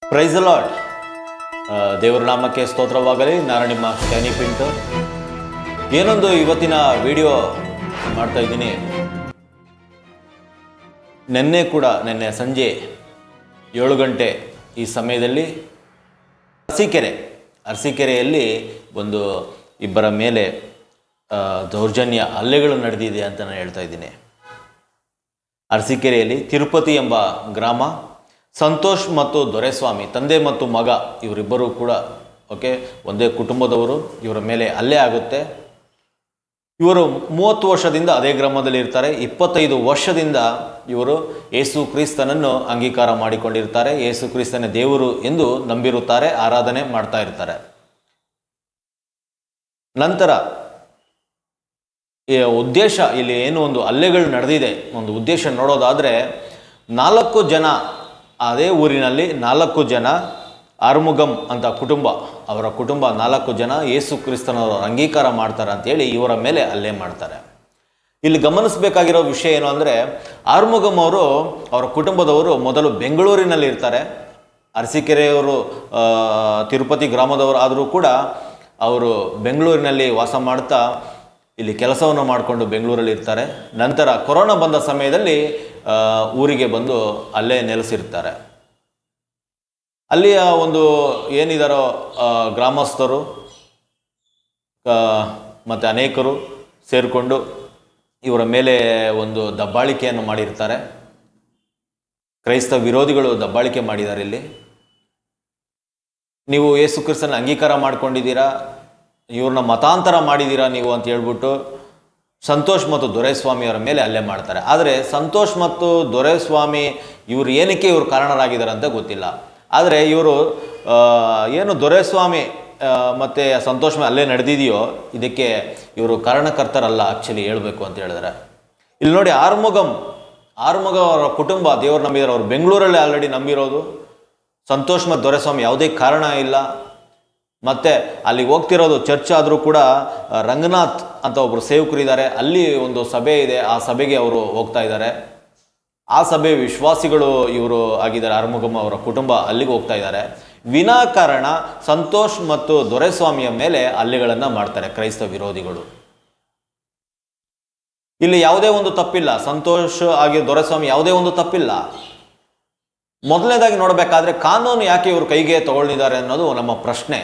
price lord ದೇವರ ನಾಮಕ್ಕೆ ಸ್ತೋತ್ರವಾಗಲಿ ನಾನು ನಿಮ್ಮ ಸ್ಟ್ಯಾನಿ ಪಿಂಟು ಏನೊಂದು ಇವತ್ತಿನ ವಿಡಿಯೋ ಮಾಡ್ತಾ ಇದ್ದೀನಿ ನಿನ್ನೆ ಕೂಡ ನಿನ್ನೆ ಸಂಜೆ ಏಳು ಗಂಟೆ ಈ ಸಮಯದಲ್ಲಿ ಅರಸೀಕೆರೆ ಅರಸೀಕೆರೆಯಲ್ಲಿ ಒಂದು ಇಬ್ಬರ ಮೇಲೆ ಆ, ದೌರ್ಜನ್ಯ ಹಲ್ಲೆಗಳು ನಡೆದಿದೆ ಅಂತ ನಾನು ಹೇಳ್ತಾ ಇದ್ದೀನಿ ಅರಸೀಕೆರೆಯಲ್ಲಿ ತಿರುಪತಿ ಎಂಬ ಗ್ರಾಮ ಸಂತೋಷ್ ಮತ್ತು ದೊರೆಸ್ವಾಮಿ ತಂದೆ ಮತ್ತು ಮಗ ಇವರಿಬ್ಬರು ಕೂಡ ಓಕೆ ಒಂದೇ ಕುಟುಂಬದವರು ಇವರ ಮೇಲೆ ಹಲ್ಲೆ ಆಗುತ್ತೆ ಇವರು ಮೂವತ್ತು ವರ್ಷದಿಂದ ಅದೇ ಗ್ರಾಮದಲ್ಲಿ ಇರ್ತಾರೆ ಇಪ್ಪತ್ತೈದು ವರ್ಷದಿಂದ ಇವರು ಯೇಸು ಕ್ರಿಸ್ತನನ್ನು ಅಂಗೀಕಾರ ಮಾಡಿಕೊಂಡಿರ್ತಾರೆ ಯೇಸು ಕ್ರಿಸ್ತನ ದೇವರು ಎಂದು ನಂಬಿರುತ್ತಾರೆ ಆರಾಧನೆ ಮಾಡ್ತಾ ಇರ್ತಾರೆ ನಂತರ ಈ ಉದ್ದೇಶ ಇಲ್ಲಿ ಏನು ಒಂದು ಹಲ್ಲೆಗಳು ನಡೆದಿದೆ ಒಂದು ಉದ್ದೇಶ ನೋಡೋದಾದರೆ ನಾಲ್ಕು ಜನ ಅದೇ ಊರಿನಲ್ಲಿ ನಾಲ್ಕು ಜನ ಆರ್ಮುಗಂ ಅಂತ ಕುಟುಂಬ ಅವರ ಕುಟುಂಬ ನಾಲ್ಕು ಜನ ಯೇಸು ಕ್ರಿಸ್ತನವರು ಅಂಗೀಕಾರ ಮಾಡ್ತಾರೆ ಅಂತೇಳಿ ಇವರ ಮೇಲೆ ಹಲ್ಲೆ ಮಾಡ್ತಾರೆ ಇಲ್ಲಿ ಗಮನಿಸಬೇಕಾಗಿರೋ ವಿಷಯ ಏನು ಅಂದರೆ ಆರ್ಮುಗಂ ಅವರು ಅವರ ಕುಟುಂಬದವರು ಮೊದಲು ಬೆಂಗಳೂರಿನಲ್ಲಿ ಇರ್ತಾರೆ ಅರಸೀಕೆರೆಯವರು ಆ, ತಿರುಪತಿ ಗ್ರಾಮದವರು ಆದರೂ ಕೂಡ ಅವರು ಬೆಂಗಳೂರಿನಲ್ಲಿ ವಾಸ ಮಾಡ್ತಾ ಇಲ್ಲಿ ಕೆಲಸವನ್ನು ಮಾಡಿಕೊಂಡು ಬೆಂಗಳೂರಲ್ಲಿ ಇರ್ತಾರೆ ನಂತರ ಕೊರೋನಾ ಬಂದ ಸಮಯದಲ್ಲಿ ಆ, ಊರಿಗೆ ಬಂದು ಅಲ್ಲೇ ನೆಲೆಸಿರ್ತಾರೆ ಅಲ್ಲಿಯ ಒಂದು ಏನಿದಾರೋ ಆ, ಗ್ರಾಮಸ್ಥರು ಮತ್ತು ಅನೇಕರು ಸೇರಿಕೊಂಡು ಇವರ ಮೇಲೆ ಒಂದು ದಬ್ಬಾಳಿಕೆಯನ್ನು ಮಾಡಿರ್ತಾರೆ ಕ್ರೈಸ್ತ ವಿರೋಧಿಗಳು ದಬ್ಬಾಳಿಕೆ ಮಾಡಿದ್ದಾರೆ ಇಲ್ಲಿ ನೀವು ಯೇಸು ಕ್ರಿಸ್ತನ ಅಂಗೀಕಾರ ಮಾಡ್ಕೊಂಡಿದ್ದೀರಾ ಇವ್ರನ್ನ ಮತಾಂತರ ಮಾಡಿದ್ದೀರಾ ನೀವು ಅಂತ ಹೇಳ್ಬಿಟ್ಟು ಸಂತೋಷ್ ಮತ್ತು ದೊರೆಸ್ವಾಮಿ ಅವರ ಮೇಲೆ ಹಲ್ಲೆ ಮಾಡ್ತಾರೆ ಆದರೆ ಸಂತೋಷ್ ಮತ್ತು ದೊರೆಸ್ವಾಮಿ ಇವರು ಏನಕ್ಕೆ ಇವರು ಕಾರಣರಾಗಿದ್ದಾರೆ ಅಂತ ಗೊತ್ತಿಲ್ಲ ಆದರೆ ಇವರು ಆ, ಏನು ದೊರೆಸ್ವಾಮಿ ಆ, ಮತ್ತೆ ಸಂತೋಷ್ ಮೇಲೆ ಹಲ್ಲೆ ನಡೆದಿದೆಯೋ ಇದಕ್ಕೆ ಇವರು ಕಾರಣಕರ್ತರಲ್ಲ ಆ್ಯಕ್ಚುಲಿ ಹೇಳಬೇಕು ಅಂತ ಹೇಳಿದ್ರೆ ಇಲ್ಲಿ ನೋಡಿ ಆರ್ಮುಗಂ ಆರ್ಮುಗ ಅವರ ಕುಟುಂಬ ದೇವರು ನಂಬಿದ್ದಾರೆ ಅವರು ಬೆಂಗಳೂರಲ್ಲಿ ಆಲ್ರೆಡಿ ನಂಬಿರೋದು ಸಂತೋಷ್ ಮತ್ತು ದೊರೆಸ್ವಾಮಿ ಯಾವುದೇ ಕಾರಣ ಇಲ್ಲ ಮತ್ತೆ ಅಲ್ಲಿ ಹೋಗ್ತಿರೋದು ಚರ್ಚ್ ಆದರೂ ಕೂಡ ಆ, ರಂಗನಾಥ್ ಅಂತ ಒಬ್ಬರು ಸೇವಕರಿದ್ದಾರೆ ಅಲ್ಲಿ ಒಂದು ಸಭೆ ಇದೆ ಆ ಸಭೆಗೆ ಅವರು ಹೋಗ್ತಾ ಇದ್ದಾರೆ ಆ ಸಭೆ ವಿಶ್ವಾಸಿಗಳು ಇವರು ಆಗಿದ್ದಾರೆ ಆರ್ಮುಗಮ್ಮ ಅವರ ಕುಟುಂಬ ಅಲ್ಲಿಗೆ ಹೋಗ್ತಾ ಇದ್ದಾರೆ ವಿನಾಕಾರಣ ಸಂತೋಷ್ ಮತ್ತು ದೊರೆಸ್ವಾಮಿಯ ಮೇಲೆ ಹಲ್ಲೆಗಳನ್ನು ಮಾಡ್ತಾರೆ ಕ್ರೈಸ್ತ ವಿರೋಧಿಗಳು ಇಲ್ಲಿ ಯಾವುದೇ ಒಂದು ತಪ್ಪಿಲ್ಲ ಸಂತೋಷ್ ಆಗಿ ದೊರೆಸ್ವಾಮಿ ಯಾವುದೇ ಒಂದು ತಪ್ಪಿಲ್ಲ ಮೊದಲನೇದಾಗಿ ನೋಡಬೇಕಾದ್ರೆ ಕಾನೂನು ಯಾಕೆ ಇವರು ಕೈಗೆ ತಗೊಳ್ಳಿದ್ದಾರೆ ಅನ್ನೋದು ನಮ್ಮ ಪ್ರಶ್ನೆ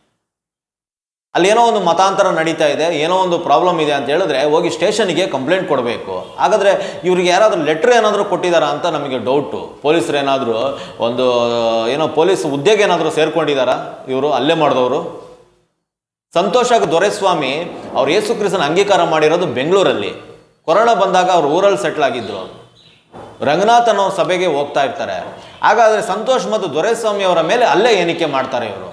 ಅಲ್ಲಿ ಏನೋ ಒಂದು ಮತಾಂತರ ನಡೀತಾ ಇದೆ ಏನೋ ಒಂದು ಪ್ರಾಬ್ಲಮ್ ಇದೆ ಅಂತ ಹೇಳಿದ್ರೆ ಹೋಗಿ ಸ್ಟೇಷನ್ಗೆ ಕಂಪ್ಲೇಂಟ್ ಕೊಡಬೇಕು ಹಾಗಾದ್ರೆ ಇವ್ರಿಗೆ ಯಾರಾದರೂ ಲೆಟ್ರ್ ಏನಾದರೂ ಕೊಟ್ಟಿದ್ದಾರಾ ಅಂತ ನಮಗೆ ಡೌಟು ಪೊಲೀಸರು ಏನಾದರೂ ಒಂದು ಏನೋ ಪೊಲೀಸ್ ಹುದ್ದೆಗೆ ಏನಾದರೂ ಸೇರ್ಕೊಂಡಿದ್ದಾರಾ ಇವರು ಅಲ್ಲೇ ಮಾಡಿದವರು ಸಂತೋಷ ದೊರೆಸ್ವಾಮಿ ಅವ್ರು ಯೇಸು ಕ್ರಿಸ್ತನ ಅಂಗೀಕಾರ ಮಾಡಿರೋದು ಬೆಂಗಳೂರಲ್ಲಿ ಕೊರೋನಾ ಬಂದಾಗ ಅವ್ರು ಊರಲ್ಲಿ ಸೆಟ್ಲ್ ಆಗಿದ್ರು ರಂಗನಾಥ್ ಅನ್ನೋ ಸಭೆಗೆ ಹೋಗ್ತಾ ಇರ್ತಾರೆ ಹಾಗಾದರೆ ಸಂತೋಷ್ ಮತ್ತು ದೊರೆಸ್ವಾಮಿ ಅವರ ಮೇಲೆ ಅಲ್ಲೇ ಏನಿಕೆ ಮಾಡ್ತಾರೆ ಇವರು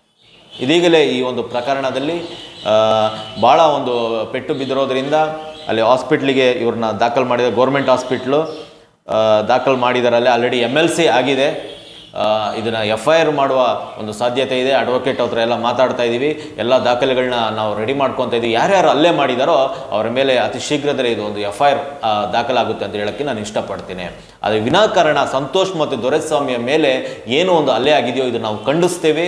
ಇದೀಗಲೇ ಈ ಒಂದು ಪ್ರಕರಣದಲ್ಲಿ ಆ, ಭಾಳ ಒಂದು ಪೆಟ್ಟು ಬಿದ್ದಿರೋದ್ರಿಂದ ಅಲ್ಲಿ ಹಾಸ್ಪಿಟ್ಲಿಗೆ ಇವ್ರನ್ನ ದಾಖಲು ಮಾಡಿದ ಗೌರ್ಮೆಂಟ್ ಹಾಸ್ಪಿಟ್ಲು ದಾಖಲು ಮಾಡಿದಾರಲ್ಲಿ ಆಲ್ರೆಡಿ ಎಮ್ ಎಲ್ ಸಿ ಆಗಿದೆ ಇದನ್ನು ಎಫ್ ಐ ಆರ್ ಮಾಡುವ ಒಂದು ಸಾಧ್ಯತೆ ಇದೆ ಅಡ್ವೊಕೇಟ್ ಹತ್ರ ಎಲ್ಲ ಮಾತಾಡ್ತಾ ಇದ್ದೀವಿ ಎಲ್ಲ ದಾಖಲೆಗಳನ್ನ ನಾವು ರೆಡಿ ಮಾಡ್ಕೊತಾ ಇದ್ದೀವಿ ಯಾರ್ಯಾರು ಅಲ್ಲೇ ಮಾಡಿದಾರೋ ಅವರ ಮೇಲೆ ಅತಿ ಶೀಘ್ರದಲ್ಲೇ ಇದು ಒಂದು ಎಫ್ ಐ ಆರ್ ದಾಖಲಾಗುತ್ತೆ ಅಂತ ಹೇಳೋಕ್ಕೆ ನಾನು ಇಷ್ಟಪಡ್ತೀನಿ ಆದರೆ ವಿನಾಕಾರಣ ಸಂತೋಷ್ ಮತ್ತು ದೊರೆಸ್ವಾಮಿಯ ಮೇಲೆ ಏನು ಒಂದು ಹಲ್ಲೆ ಆಗಿದೆಯೋ ಇದು ನಾವು ಖಂಡಿಸ್ತೇವೆ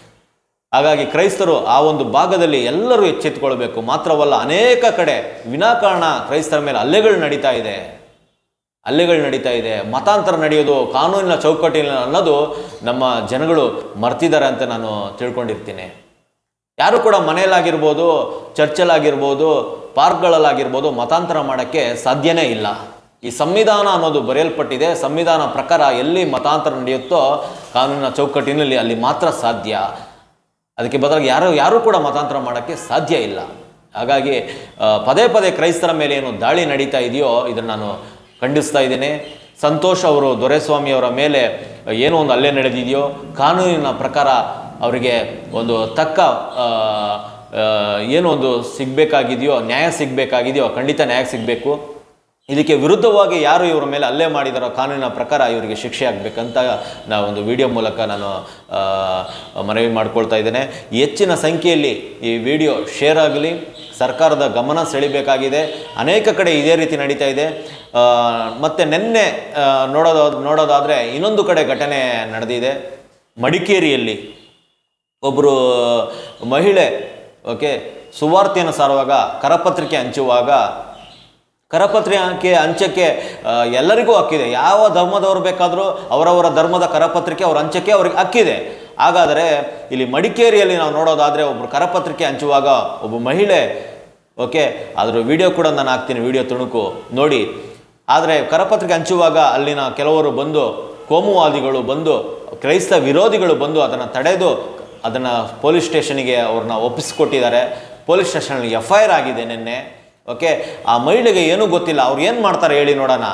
ಹಾಗಾಗಿ ಕ್ರೈಸ್ತರು ಆ ಒಂದು ಭಾಗದಲ್ಲಿ ಎಲ್ಲರೂ ಎಚ್ಚೆತ್ತುಕೊಳ್ಬೇಕು ಮಾತ್ರವಲ್ಲ ಅನೇಕ ಕಡೆ ವಿನಾಕಾರಣ ಕ್ರೈಸ್ತರ ಮೇಲೆ ಹಲ್ಲೆಗಳು ನಡೀತಾ ಇದೆ ಹಲ್ಲೆಗಳು ನಡೀತಾ ಇದೆ ಮತಾಂತರ ನಡೆಯೋದು ಕಾನೂನಿನ ಚೌಕಟ್ಟಿನ ಅನ್ನೋದು ನಮ್ಮ ಜನಗಳು ಮರ್ತಿದ್ದಾರೆ ಅಂತ ನಾನು ತಿಳ್ಕೊಂಡಿರ್ತೀನಿ ಯಾರು ಕೂಡ ಮನೆಯಲ್ಲಾಗಿರ್ಬೋದು ಚರ್ಚಲ್ಲಾಗಿರ್ಬೋದು ಪಾರ್ಕ್ಗಳಲ್ಲಾಗಿರ್ಬೋದು ಮತಾಂತರ ಮಾಡೋಕ್ಕೆ ಸಾಧ್ಯನೇ ಇಲ್ಲ ಈ ಸಂವಿಧಾನ ಅನ್ನೋದು ಬರೆಯಲ್ಪಟ್ಟಿದೆ ಸಂವಿಧಾನ ಪ್ರಕಾರ ಎಲ್ಲಿ ಮತಾಂತರ ನಡೆಯುತ್ತೋ ಕಾನೂನಿನ ಚೌಕಟ್ಟಿನಲ್ಲಿ ಅಲ್ಲಿ ಮಾತ್ರ ಸಾಧ್ಯ ಅದಕ್ಕೆ ಬದಲಾಗಿ ಯಾರು ಯಾರೂ ಕೂಡ ಮತಾಂತರ ಮಾಡೋಕ್ಕೆ ಸಾಧ್ಯ ಇಲ್ಲ ಹಾಗಾಗಿ ಆ, ಪದೇ ಪದೇ ಕ್ರೈಸ್ತರ ಮೇಲೆ ಏನು ದಾಳಿ ನಡೀತಾ ಇದೆಯೋ ಇದನ್ನು ನಾನು ಖಂಡಿಸ್ತಾ ಇದ್ದೇನೆ ಸಂತೋಷ್ ಅವರು ದೊರೆಸ್ವಾಮಿ ಅವರ ಮೇಲೆ ಏನೋ ಒಂದು ಹಲ್ಲೆ ನಡೆದಿದೆಯೋ ಕಾನೂನಿನ ಪ್ರಕಾರ ಅವರಿಗೆ ಒಂದು ತಕ್ಕ ಆ, ಆ, ಏನೋ ಒಂದು ಸಿಗಬೇಕಾಗಿದೆಯೋ ನ್ಯಾಯ ಸಿಗಬೇಕಾಗಿದೆಯೋ ಖಂಡಿತ ನ್ಯಾಯ ಸಿಗಬೇಕು ಇದಕ್ಕೆ ವಿರುದ್ಧವಾಗಿ ಯಾರು ಇವರ ಮೇಲೆ ಹಲ್ಲೆ ಮಾಡಿದಾರೋ ಕಾನೂನಿನ ಪ್ರಕಾರ ಇವರಿಗೆ ಶಿಕ್ಷೆ ಆಗಬೇಕಂತ ನಾವು ಒಂದು ವಿಡಿಯೋ ಮೂಲಕ ನಾನು ಆ, ಮನವಿ ಮಾಡ್ಕೊಳ್ತಾ ಇದ್ದೇನೆ ಹೆಚ್ಚಿನ ಸಂಖ್ಯೆಯಲ್ಲಿ ಈ ವಿಡಿಯೋ ಶೇರ್ ಆಗಲಿ ಸರ್ಕಾರದ ಗಮನ ಸೆಳಿಬೇಕಾಗಿದೆ ಅನೇಕ ಕಡೆ ಇದೇ ರೀತಿ ನಡೀತಾ ಇದೆ ಆ, ಮತ್ತೆ ನಿನ್ನೆ ಆ, ನೋಡೋದು ನೋಡೋದಾದರೆ ಇನ್ನೊಂದು ಕಡೆ ಘಟನೆ ನಡೆದಿದೆ ಮಡಿಕೇರಿಯಲ್ಲಿ ಒಬ್ಬರು ಮಹಿಳೆ ಓಕೆ ಸುವಾರ್ತೆಯನ್ನು ಸಾರುವಾಗ ಕರಪತ್ರಿಕೆ ಹಂಚುವಾಗ ಕರಪತ್ರಿಕೆ ಹಂಚಕ್ಕೆ ಆ, ಎಲ್ಲರಿಗೂ ಹಕ್ಕಿದೆ ಯಾವ ಧರ್ಮದವರು ಬೇಕಾದರೂ ಅವರವರ ಧರ್ಮದ ಕರಪತ್ರಿಕೆ ಅವ್ರ ಹಂಚಕ್ಕೆ ಅವ್ರಿಗೆ ಹಕ್ಕಿದೆ ಹಾಗಾದರೆ ಇಲ್ಲಿ ಮಡಿಕೇರಿಯಲ್ಲಿ ನಾವು ನೋಡೋದಾದರೆ ಒಬ್ಬರು ಕರಪತ್ರಿಕೆ ಹಂಚುವಾಗ ಒಬ್ಬ ಮಹಿಳೆ ಓಕೆ ಅದ್ರ ವಿಡಿಯೋ ಕೂಡ ನಾನು ಹಾಕ್ತೀನಿ ವಿಡಿಯೋ ತುಣುಕು ನೋಡಿ ಆದರೆ ಕರಪತ್ರಿಕೆ ಹಂಚುವಾಗ ಅಲ್ಲಿನ ಕೆಲವರು ಬಂದು ಕೋಮುವಾದಿಗಳು ಬಂದು ಕ್ರೈಸ್ತ ವಿರೋಧಿಗಳು ಬಂದು ಅದನ್ನು ತಡೆದು ಅದನ್ನು ಪೊಲೀಸ್ ಸ್ಟೇಷನಿಗೆ ಅವ್ರನ್ನ ಒಪ್ಪಿಸಿಕೊಟ್ಟಿದ್ದಾರೆ ಪೊಲೀಸ್ ಸ್ಟೇಷನಲ್ಲಿ ಎಫ್ ಐ ಆರ್ ಆಗಿದೆ ನಿನ್ನೆ ಓಕೆ ಆ ಮಹಿಳೆಗೆ ಏನೂ ಗೊತ್ತಿಲ್ಲ ಅವ್ರು ಏನು ಮಾಡ್ತಾರೆ ಹೇಳಿ ನೋಡೋಣ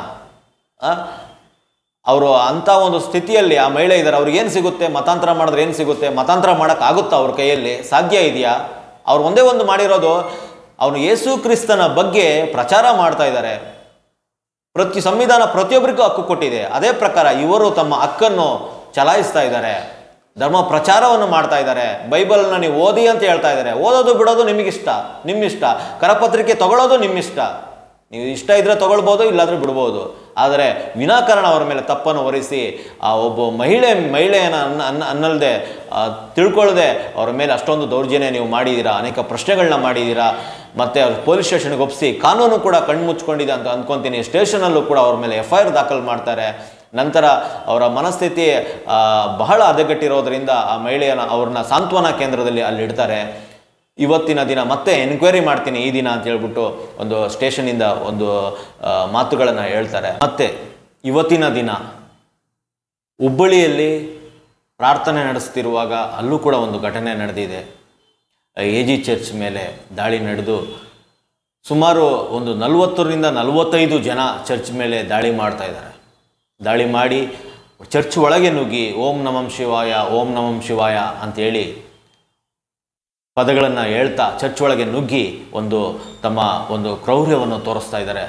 ಅವರು ಅಂಥ ಒಂದು ಸ್ಥಿತಿಯಲ್ಲಿ ಆ ಮಹಿಳೆ ಇದ್ದಾರೆ ಅವ್ರಿಗೆ ಏನು ಸಿಗುತ್ತೆ ಮತಾಂತರ ಮಾಡಿದ್ರೆ ಏನು ಸಿಗುತ್ತೆ ಮತಾಂತರ ಮಾಡೋಕ್ಕಾಗುತ್ತಾ ಅವ್ರ ಕೈಯಲ್ಲಿ ಸಾಧ್ಯ ಇದೆಯಾ ಅವ್ರು ಒಂದೇ ಒಂದು ಮಾಡಿರೋದು ಅವನು ಯೇಸು ಕ್ರಿಸ್ತನ ಬಗ್ಗೆ ಪ್ರಚಾರ ಮಾಡ್ತಾ ಇದ್ದಾರೆ ಪ್ರತಿ ಸಂವಿಧಾನ ಪ್ರತಿಯೊಬ್ಬರಿಗೂ ಹಕ್ಕು ಕೊಟ್ಟಿದೆ ಅದೇ ಪ್ರಕಾರ ಇವರು ತಮ್ಮ ಹಕ್ಕನ್ನು ಚಲಾಯಿಸ್ತಾ ಇದ್ದಾರೆ ಧರ್ಮ ಪ್ರಚಾರವನ್ನು ಮಾಡ್ತಾ ಇದ್ದಾರೆ ಬೈಬಲ್ನ ನೀವು ಓದಿ ಅಂತ ಹೇಳ್ತಾ ಇದ್ದಾರೆ ಓದೋದು ಬಿಡೋದು ನಿಮಗಿಷ್ಟ ನಿಮ್ಮಿಷ್ಟ ಕರಪತ್ರಿಕೆ ತಗೊಳ್ಳೋದು ನಿಮ್ಮಿಷ್ಟ ನೀವು ಇಷ್ಟ ಇದ್ರೆ ತಗೊಳ್ಬೋದು ಇಲ್ಲಾಂದ್ರೆ ಬಿಡ್ಬೋದು ಆದರೆ ವಿನಾಕಾರಣ ಅವರ ಮೇಲೆ ತಪ್ಪನ್ನು ಹೊರಿಸಿ ಆ ಒಬ್ಬ ಮಹಿಳೆ ಮಹಿಳೆಯನ್ನು ಅನ್ನ ಅನ್ನ ಅನ್ನಲ್ದೆ ಆ, ತಿಳ್ಕೊಳ್ಳದೆ ಅವರ ಮೇಲೆ ಅಷ್ಟೊಂದು ದೌರ್ಜನ್ಯ ನೀವು ಮಾಡಿದ್ದೀರಾ ಅನೇಕ ಪ್ರಶ್ನೆಗಳನ್ನ ಮಾಡಿದ್ದೀರಾ ಮತ್ತು ಅವ್ರು ಪೊಲೀಸ್ ಸ್ಟೇಷನ್ಗೆ ಒಪ್ಪಿಸಿ ಕಾನೂನು ಕೂಡ ಕಣ್ಮುಚ್ಕೊಂಡಿದೆ ಅಂತ ಅಂದ್ಕೊತೀನಿ ಸ್ಟೇಷನಲ್ಲೂ ಕೂಡ ಅವ್ರ ಮೇಲೆ ಎಫ್ ಐ ಆರ್ ದಾಖಲು ಮಾಡ್ತಾರೆ ನಂತರ ಅವರ ಮನಸ್ಥಿತಿ ಆ, ಬಹಳ ಹದಗೆಟ್ಟಿರೋದ್ರಿಂದ ಆ ಮಹಿಳೆಯನ್ನ ಅವ್ರನ್ನ ಸಾಂತ್ವನ ಕೇಂದ್ರದಲ್ಲಿ ಅಲ್ಲಿ ಇಡ್ತಾರೆ ಇವತ್ತಿನ ದಿನ ಮತ್ತೆ ಎನ್ಕ್ವೈರಿ ಮಾಡ್ತೀನಿ ಈ ದಿನ ಅಂತ ಹೇಳ್ಬಿಟ್ಟು ಒಂದು ಸ್ಟೇಷನಿಂದ ಒಂದು ಮಾತುಗಳನ್ನು ಹೇಳ್ತಾರೆ ಮತ್ತೆ ಇವತ್ತಿನ ದಿನ ಹುಬ್ಬಳ್ಳಿಯಲ್ಲಿ ಪ್ರಾರ್ಥನೆ ನಡೆಸ್ತಿರುವಾಗ ಅಲ್ಲೂ ಕೂಡ ಒಂದು ಘಟನೆ ನಡೆದಿದೆ ಎ ಜಿ ಚರ್ಚ್ ಮೇಲೆ ದಾಳಿ ನಡೆದು ಸುಮಾರು ಒಂದು ನಲವತ್ತರಿಂದ ನಲವತ್ತೈದು ಜನ ಚರ್ಚ್ ಮೇಲೆ ದಾಳಿ ಮಾಡ್ತಾ ಇದ್ದಾರೆ ದಾಳಿ ಮಾಡಿ ಚರ್ಚ್ ಒಳಗೆ ನುಗ್ಗಿ ಓಂ ನಮಂ ಶಿವಾಯ ಓಂ ನಮಂ ಶಿವಾಯ ಅಂತೇಳಿ ಪದಗಳನ್ನು ಹೇಳ್ತಾ ಚರ್ಚ್ ಒಳಗೆ ನುಗ್ಗಿ ಒಂದು ತಮ್ಮ ಒಂದು ಕ್ರೌರ್ಯವನ್ನು ತೋರಿಸ್ತಾ ಇದ್ದಾರೆ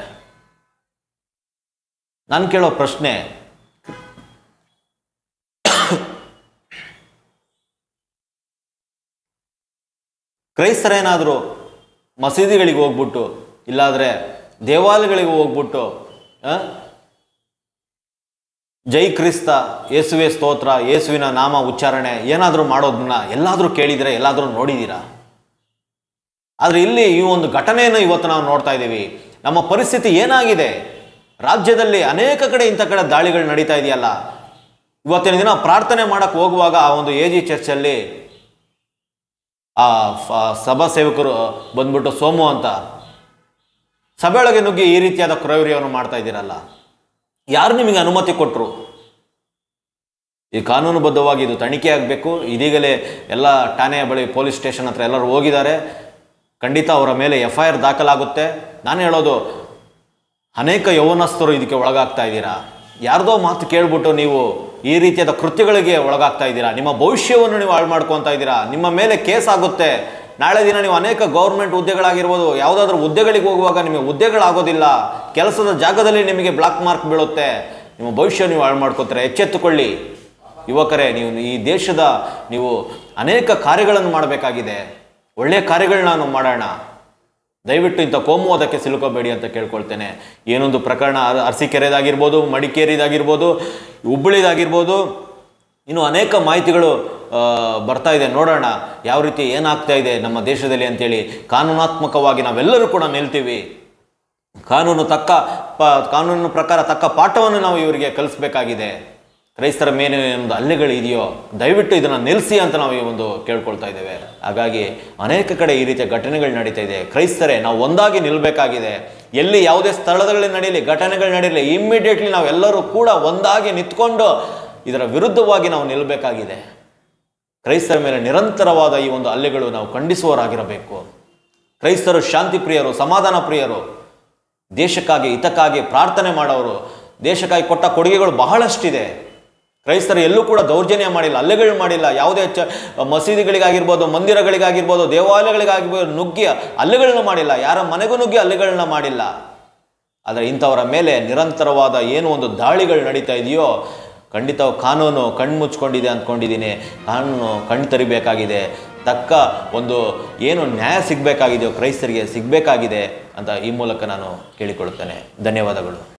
ನಾನು ಕೇಳೋ ಪ್ರಶ್ನೆ ಕ್ರೈಸ್ತರೇನಾದರೂ ಮಸೀದಿಗಳಿಗೆ ಹೋಗ್ಬಿಟ್ಟು ಇಲ್ಲಾದರೆ ದೇವಾಲಯಗಳಿಗೆ ಹೋಗ್ಬಿಟ್ಟು ಆ, ಜೈ ಕ್ರಿಸ್ತ ಯೇಸುವೆ ಸ್ತೋತ್ರ ಯೇಸುವಿನ ನಾಮ ಉಚ್ಚಾರಣೆ ಏನಾದರೂ ಮಾಡೋದನ್ನ ಎಲ್ಲಾದರೂ ಕೇಳಿದರೆ ಎಲ್ಲಾದರೂ ನೋಡಿದ್ದೀರಾ ಆದರೆ ಇಲ್ಲಿ ಈ ಒಂದು ಘಟನೆಯನ್ನು ಇವತ್ತು ನಾವು ನೋಡ್ತಾ ಇದ್ದೀವಿ ನಮ್ಮ ಪರಿಸ್ಥಿತಿ ಏನಾಗಿದೆ ರಾಜ್ಯದಲ್ಲಿ ಅನೇಕ ಕಡೆ ಇಂಥ ಕಡೆ ದಾಳಿಗಳು ನಡೀತಾ ಇದೆಯಲ್ಲ ಇವತ್ತಿನ ದಿನ ಪ್ರಾರ್ಥನೆ ಮಾಡಕ್ಕೆ ಹೋಗುವಾಗ ಆ ಒಂದು ಎ ಜಿ ಚರ್ಚಲ್ಲಿ ಆ ಫ- ಸಭಾ ಸೇವಕರು ಬಂದ್ಬಿಟ್ಟು ಸೋಮು ಅಂತ ಸಭೆಯೊಳಗೆ ನುಗ್ಗಿ ಈ ರೀತಿಯಾದ ಕ್ರೌರ್ಯವನ್ನು ಮಾಡ್ತಾ ಇದ್ದೀರಲ್ಲ ಯಾರು ನಿಮಗೆ ಅನುಮತಿ ಕೊಟ್ಟರು ಈ ಕಾನೂನುಬದ್ಧವಾಗಿ ಇದು ತನಿಖೆ ಆಗಬೇಕು ಇದೀಗಲೇ ಎಲ್ಲ ಠಾಣೆಯ ಬಳಿ ಪೊಲೀಸ್ ಸ್ಟೇಷನ್ ಹತ್ರ ಎಲ್ಲರೂ ಹೋಗಿದ್ದಾರೆ ಖಂಡಿತ ಅವರ ಮೇಲೆ ಎಫ್ ಐ ಆರ್ ದಾಖಲಾಗುತ್ತೆ ನಾನು ಹೇಳೋದು ಅನೇಕ ಯೌವನಸ್ಥರು ಇದಕ್ಕೆ ಒಳಗಾಗ್ತಾ ಇದ್ದೀರಾ ಯಾರ್ದೋ ಮಾತು ಕೇಳ್ಬಿಟ್ಟು ನೀವು ಈ ರೀತಿಯಾದ ಕೃತ್ಯಗಳಿಗೆ ಒಳಗಾಗ್ತಾ ಇದ್ದೀರಾ ನಿಮ್ಮ ಭವಿಷ್ಯವನ್ನು ನೀವು ಹಾಳು ಮಾಡ್ಕೊತಾ ಇದ್ದೀರಾ ನಿಮ್ಮ ಮೇಲೆ ಕೇಸ್ ಆಗುತ್ತೆ ನಾಳೆ ದಿನ ನೀವು ಅನೇಕ ಗೌರ್ಮೆಂಟ್ ಹುದ್ದೆಗಳಾಗಿರ್ಬೋದು ಯಾವುದಾದ್ರೂ ಹುದ್ದೆಗಳಿಗೆ ಹೋಗುವಾಗ ನಿಮಗೆ ಹುದ್ದೆಗಳಾಗೋದಿಲ್ಲ ಕೆಲಸದ ಜಾಗದಲ್ಲಿ ನಿಮಗೆ ಬ್ಲಾಕ್ ಮಾರ್ಕ್ ಬೀಳುತ್ತೆ ನಿಮ್ಮ ಭವಿಷ್ಯ ನೀವು ಹಾಳು ಮಾಡ್ಕೋತಾರೆ ಎಚ್ಚೆತ್ತುಕೊಳ್ಳಿ ಯುವಕರೇ ನೀವು ಈ ದೇಶದ ನೀವು ಅನೇಕ ಕಾರ್ಯಗಳನ್ನು ಮಾಡಬೇಕಾಗಿದೆ ಒಳ್ಳೆಯ ಕಾರ್ಯಗಳನ್ನ ನಾವು ಮಾಡೋಣ ದಯವಿಟ್ಟು ಇಂಥ ಕೋಮುವಾದಕ್ಕೆ ಸಿಲುಕೋಬೇಡಿ ಅಂತ ಕೇಳ್ಕೊಳ್ತೇನೆ ಏನೊಂದು ಪ್ರಕರಣ ಅರ- ಅರಸೀಕೆರೆದಾಗಿರ್ಬೋದು ಮಡಿಕೇರಿದಾಗಿರ್ಬೋದು ಹುಬ್ಬಳ್ಳಿದಾಗಿರ್ಬೋದು ಇನ್ನು ಅನೇಕ ಮಾಹಿತಿಗಳು ಆ, ಬರ್ತಾ ಇದೆ ನೋಡೋಣ ಯಾವ ರೀತಿ ಏನಾಗ್ತಾ ಇದೆ ನಮ್ಮ ದೇಶದಲ್ಲಿ ಅಂತೇಳಿ ಕಾನೂನಾತ್ಮಕವಾಗಿ ನಾವೆಲ್ಲರೂ ಕೂಡ ನಿಲ್ತೀವಿ ಕಾನೂನು ತಕ್ಕ ಪ ಕಾನೂನಿನ ಪ್ರಕಾರ ತಕ್ಕ ಪಾಠವನ್ನು ನಾವು ಇವರಿಗೆ ಕಲಿಸ್ಬೇಕಾಗಿದೆ ಕ್ರೈಸ್ತರ ಮೇಲೆ ಒಂದು ಹಲ್ಲೆಗಳು ಇದೆಯೋ ದಯವಿಟ್ಟು ಇದನ್ನು ನಿಲ್ಲಿಸಿ ಅಂತ ನಾವು ಈ ಒಂದು ಕೇಳ್ಕೊಳ್ತಾ ಇದ್ದೇವೆ ಹಾಗಾಗಿ ಅನೇಕ ಕಡೆ ಈ ರೀತಿಯ ಘಟನೆಗಳು ನಡೀತಾ ಇದೆ ಕ್ರೈಸ್ತರೇ ನಾವು ಒಂದಾಗಿ ನಿಲ್ಲಬೇಕಾಗಿದೆ ಎಲ್ಲಿ ಯಾವುದೇ ಸ್ಥಳದಲ್ಲಿ ನಡೆಯಲಿ ಘಟನೆಗಳು ನಡೆಯಲಿ ಇಮ್ಮಿಡಿಯೇಟ್ಲಿ ನಾವೆಲ್ಲರೂ ಕೂಡ ಒಂದಾಗಿ ನಿಂತ್ಕೊಂಡು ಇದರ ವಿರುದ್ಧವಾಗಿ ನಾವು ನಿಲ್ಲಬೇಕಾಗಿದೆ ಕ್ರೈಸ್ತರ ಮೇಲೆ ನಿರಂತರವಾದ ಈ ಒಂದು ಹಲ್ಲೆಗಳು ನಾವು ಖಂಡಿಸುವವರಾಗಿರಬೇಕು ಕ್ರೈಸ್ತರು ಶಾಂತಿ ಪ್ರಿಯರು ಸಮಾಧಾನ ಪ್ರಿಯರು ದೇಶಕ್ಕಾಗಿ ಹಿತಕ್ಕಾಗಿ ಪ್ರಾರ್ಥನೆ ಮಾಡೋರು ದೇಶಕ್ಕಾಗಿ ಕೊಟ್ಟ ಕೊಡುಗೆಗಳು ಬಹಳಷ್ಟಿದೆ ಕ್ರೈಸ್ತರು ಎಲ್ಲೂ ಕೂಡ ದೌರ್ಜನ್ಯ ಮಾಡಿಲ್ಲ ಹಲ್ಲೆಗಳು ಮಾಡಿಲ್ಲ ಯಾವುದೇ ಚ ಮಸೀದಿಗಳಿಗಾಗಿರ್ಬೋದು ಮಂದಿರಗಳಿಗಾಗಿರ್ಬೋದು ದೇವಾಲಯಗಳಿಗಾಗಿರ್ಬೋದು ನುಗ್ಗಿ ಹಲ್ಲೆಗಳನ್ನ ಮಾಡಿಲ್ಲ ಯಾರ ಮನೆಗೂ ನುಗ್ಗಿ ಹಲ್ಲೆಗಳನ್ನ ಮಾಡಿಲ್ಲ ಆದರೆ ಇಂಥವರ ಮೇಲೆ ನಿರಂತರವಾದ ಏನು ಒಂದು ದಾಳಿಗಳು ನಡೀತಾ ಇದೆಯೋ ಖಂಡಿತ ಕಾನೂನು ಕಣ್ಮುಚ್ಕೊಂಡಿದೆ ಅಂದ್ಕೊಂಡಿದ್ದೀನಿ ಕಾನೂನು ಕಣ್ಣು ತರಿಬೇಕಾಗಿದೆ ತಕ್ಕ ಒಂದು ಏನು ನ್ಯಾಯ ಸಿಗಬೇಕಾಗಿದೆಯೋ ಕ್ರೈಸ್ತರಿಗೆ ಸಿಗಬೇಕಾಗಿದೆ ಅಂತ ಈ ಮೂಲಕ ನಾನು ಕೇಳಿಕೊಳ್ಳುತ್ತೇನೆ ಧನ್ಯವಾದಗಳು